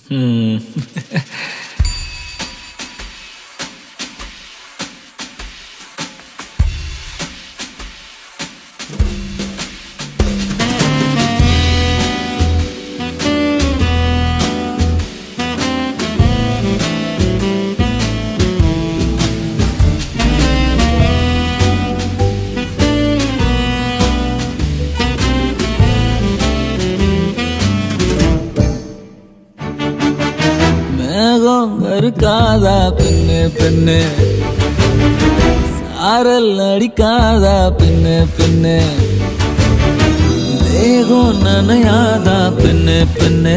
ம். மேகம் கருக்காதா பெண்ணு பெண்ணு சாரல் அடிக்காதா பெண்ணு பெண்ணு தேகம் நனையாதா பெண்ணு பெண்ணு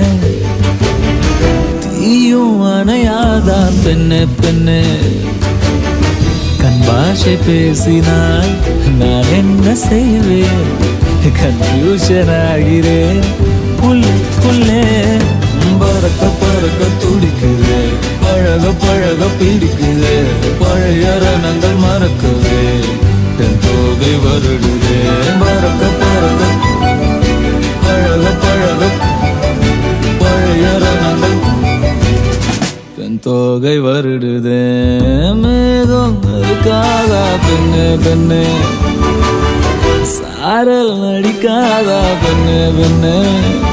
தீயும் அணையாதா பெண்ணு பெண்ணு கண் பாஷை பேசினால் நான் என்ன செய்வேன் கன்ஃபியூஷன் ஆகிறேன் உள்ளுக்குள்ளே பறக்க பறக்க துடிக்குது பழக பழக பிடிக்குது பழைய ரணங்கள் மறக்குது தென் தோகை வருடுது பறக்க பறக்க பழக பழக பழைய ரணங்கள் பெண் தோகை வருடுதே மேகம் இருக்காதா பெண்ணு பெண்ணு சாரல் நடிக்காதா பெண்ணு பெண்ணு